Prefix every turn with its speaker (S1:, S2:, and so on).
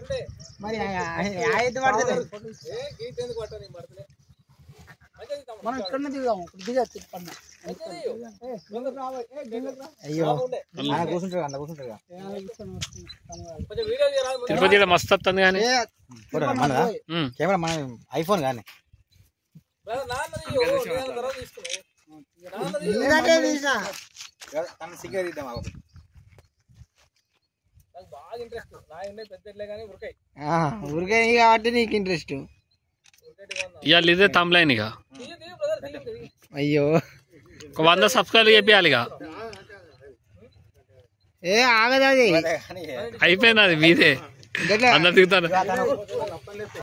S1: మరి అయితే పడుతుంది
S2: మనం ఇక్కడ దిగుదాం ఇప్పుడు దిగచ్చు పన్న
S1: అయ్యో ఆయన కూర్చుంటాడు అన్న కూర్చుంటాడు
S3: తిరుపతి ఈడ మస్తు వస్తుంది కానీ
S1: మనదా
S3: ఉమ్.
S1: కెమెరా మన ఐఫోన్ కానీ తన సిగ్గర్ ఇద్దాం ఆగు. ఆ, ఊరికే నీ కాబట్టి నీకు ఇంట్రెస్ట్
S3: ఇవాళ ఇదే తమ్లైన్ ఇక
S1: అయ్యో
S3: ఒక వంద సబ్స్క్రైబ్ చేపియాలి ఇక
S1: ఏ ఆగదు అది
S3: అయిపోయింది అది మీదే
S1: గట్లా
S3: అందరు దిగుతారు